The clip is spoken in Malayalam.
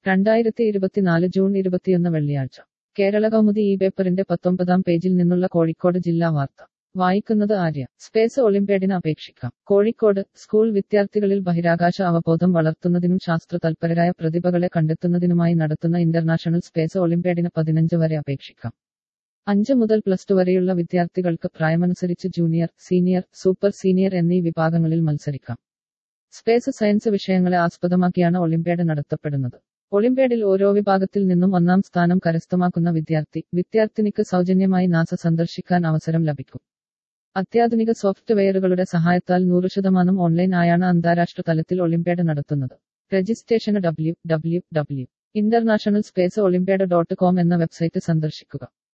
രണ്ടായിരത്തി ഇരുപത്തിനാല് ജൂൺ ഇരുപത്തിയൊന്ന് വെള്ളിയാഴ്ച കേരള കൗമുദി ഈ പേപ്പറിന്റെ പത്തൊമ്പതാം പേജിൽ നിന്നുള്ള കോഴിക്കോട് ജില്ലാ വാർത്ത വായിക്കുന്നത് ആര്യ സ്പേസ് ഒളിമ്പ്യാഡിന് അപേക്ഷിക്കാം കോഴിക്കോട് സ്കൂൾ വിദ്യാർത്ഥികളിൽ ബഹിരാകാശ അവബോധം വളർത്തുന്നതിനും ശാസ്ത്ര തൽപരരായ പ്രതിഭകളെ കണ്ടെത്തുന്നതിനുമായി നടത്തുന്ന ഇന്റർനാഷണൽ സ്പേസ് ഒളിമ്പ്യാഡിന് പതിനഞ്ച് വരെ അപേക്ഷിക്കാം അഞ്ച് മുതൽ പ്ലസ് ടു വരെയുള്ള വിദ്യാർത്ഥികൾക്ക് പ്രായമനുസരിച്ച് ജൂനിയർ സീനിയർ സൂപ്പർ സീനിയർ എന്നീ വിഭാഗങ്ങളിൽ മത്സരിക്കാം സ്പേസ് സയൻസ് വിഷയങ്ങളെ ആസ്പദമാക്കിയാണ് ഒളിമ്പ്യാഡ് നടത്തപ്പെടുന്നത് ഒളിമ്പ്യാഡിൽ ഓരോ വിഭാഗത്തിൽ നിന്നും ഒന്നാം സ്ഥാനം കരസ്ഥമാക്കുന്ന വിദ്യാർത്ഥി വിദ്യാർത്ഥിനിക്ക് സൗജന്യമായി നാസ സന്ദർശിക്കാൻ അവസരം ലഭിക്കും അത്യാധുനിക സോഫ്റ്റ്വെയറുകളുടെ സഹായത്താൽ നൂറ് ശതമാനം ഓൺലൈൻ ആയാണ് അന്താരാഷ്ട്ര തലത്തിൽ ഒളിമ്പ്യാഡ് നടത്തുന്നത് രജിസ്ട്രേഷന് W W W international space olympiad dot com എന്ന വെബ്സൈറ്റ് സന്ദർശിക്കുക